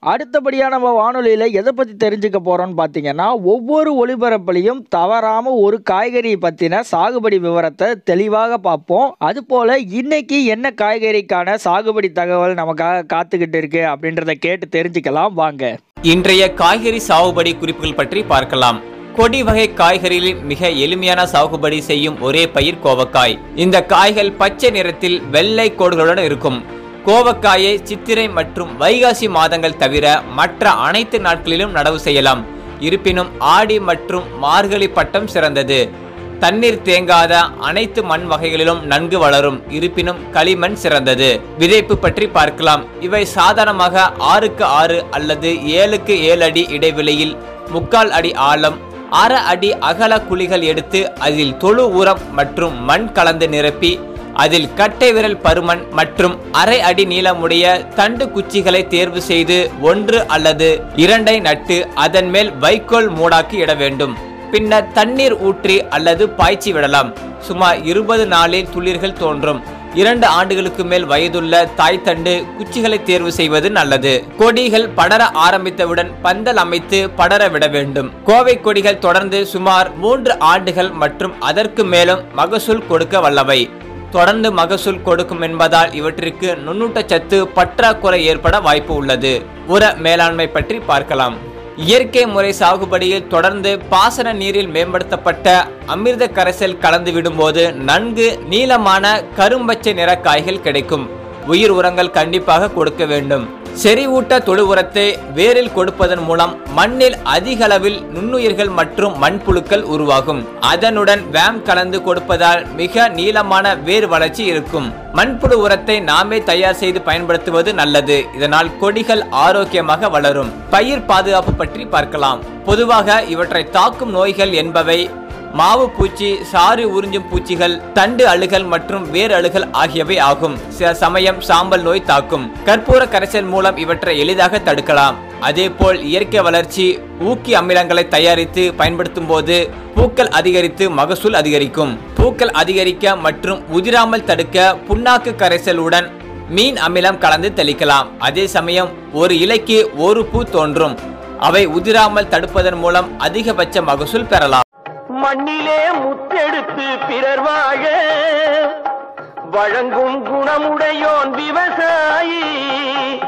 அடுத்தபடியா நம்ம வானொலியில எதை பத்தி தெரிஞ்சுக்க போறோம்னு பார்த்தீங்கன்னா ஒவ்வொரு ஒளிபரப்புலையும் தவறாம ஒரு காய்கறி பத்தின சாகுபடி விவரத்தை தெளிவாக பார்ப்போம் அதுபோல இன்னைக்கு என்ன காய்கறிக்கான சாகுபடி தகவல் நமக்காக காத்துக்கிட்டு இருக்கு அப்படின்றத கேட்டு தெரிஞ்சுக்கலாம் வாங்க இன்றைய காய்கறி சாகுபடி குறிப்புகள் பற்றி பார்க்கலாம் கொடி வகை காய்கறிகளில் மிக எளிமையான சாகுபடி செய்யும் ஒரே பயிர் கோவக்காய் இந்த காய்கள் பச்சை நிறத்தில் வெள்ளை கோடுகளுடன் இருக்கும் கோவக்காயை சித்திரை மற்றும் வைகாசி மாதங்கள் தவிர மற்ற அனைத்து நாட்களிலும் நடவு செய்யலாம் இருப்பினும் ஆடி மற்றும் மார்கழி பட்டம் சிறந்தது தண்ணீர் தேங்காத அனைத்து மண் வகைகளிலும் நன்கு வளரும் இருப்பினும் களிமண் சிறந்தது விதைப்பு பற்றி பார்க்கலாம் இவை சாதாரணமாக ஆறுக்கு ஆறு அல்லது ஏழுக்கு ஏழு அடி இடைவெளியில் முக்கால் அடி ஆழம் அரை அடி அகல குழிகள் எடுத்து அதில் தொழு உரம் மற்றும் மண் கலந்து நிரப்பி அதில் கட்டை விரல் பருமன் மற்றும் அரை அடி நீளமுடைய தண்டு குச்சிகளை தேர்வு செய்து ஒன்று அல்லது இரண்டை நட்டு அதன் மேல் வைக்கோல் மூடாக்கி இட வேண்டும் பின்னர் தண்ணீர் ஊற்றி அல்லது பாய்ச்சி விடலாம் சுமார் இருபது நாளில் துளிர்கள் தோன்றும் இரண்டு ஆண்டுகளுக்கு மேல் வயதுள்ள தாய் தண்டு குச்சிகளை தேர்வு செய்வது நல்லது கொடிகள் படர ஆரம்பித்தவுடன் பந்தல் அமைத்து படர விட வேண்டும் கோவை கொடிகள் தொடர்ந்து சுமார் மூன்று ஆண்டுகள் மற்றும் அதற்கு மேலும் மகசூல் கொடுக்க வல்லவை தொடர்ந்து மகசூல் கொடுக்கும் என்பதால் இவற்றிற்கு நுண்ணூட்டச்சத்து பற்றாக்குறை ஏற்பட வாய்ப்பு உள்ளது உர மேலாண்மை பற்றி பார்க்கலாம் இயற்கை முறை சாகுபடியில் தொடர்ந்து பாசன நீரில் மேம்படுத்தப்பட்ட அமிர்த கரைசல் கலந்து விடும்போது நன்கு நீளமான கரும்பச்சை நிற காய்கள் கிடைக்கும் உயிர் உரங்கள் கண்டிப்பாக கொடுக்க வேண்டும் செறிவூட்ட தொழு உரத்தை வேரில் கொடுப்பதன் மூலம் மண்ணில் அதிக அளவில் நுண்ணுயிர்கள் மற்றும் மண்புழுக்கள் உருவாகும் அதனுடன் வேம் கலந்து கொடுப்பதால் மிக நீளமான வேர் வளர்ச்சி இருக்கும் மண்புழு உரத்தை நாமே தயார் செய்து பயன்படுத்துவது நல்லது இதனால் கொடிகள் ஆரோக்கியமாக வளரும் பயிர் பாதுகாப்பு பற்றி பார்க்கலாம் பொதுவாக இவற்றை தாக்கும் நோய்கள் என்பவை மாவு பூச்சி சாறு உறிஞ்சும் பூச்சிகள் தண்டு அழுகல் மற்றும் வேர் அழுகல் ஆகியவை ஆகும் சில சமயம் சாம்பல் நோய் தாக்கும் கற்பூர கரைசல் மூலம் இவற்றை எளிதாக தடுக்கலாம் அதேபோல் இயற்கை வளர்ச்சி ஊக்கி அமிலங்களை தயாரித்து பயன்படுத்தும் போது பூக்கள் அதிகரித்து மகசூல் அதிகரிக்கும் பூக்கள் அதிகரிக்க மற்றும் உதிராமல் தடுக்க புண்ணாக்கு கரைசலுடன் மீன் அமிலம் கலந்து தெளிக்கலாம் அதே சமயம் ஒரு இலைக்கு ஒரு பூ தோன்றும் அவை உதிராமல் தடுப்பதன் மூலம் அதிகபட்ச மகசூல் பெறலாம் மண்ணிலே முத்தெடுத்து பிறர் வாழ வழங்கும் குணமுடையோன் விவசாயி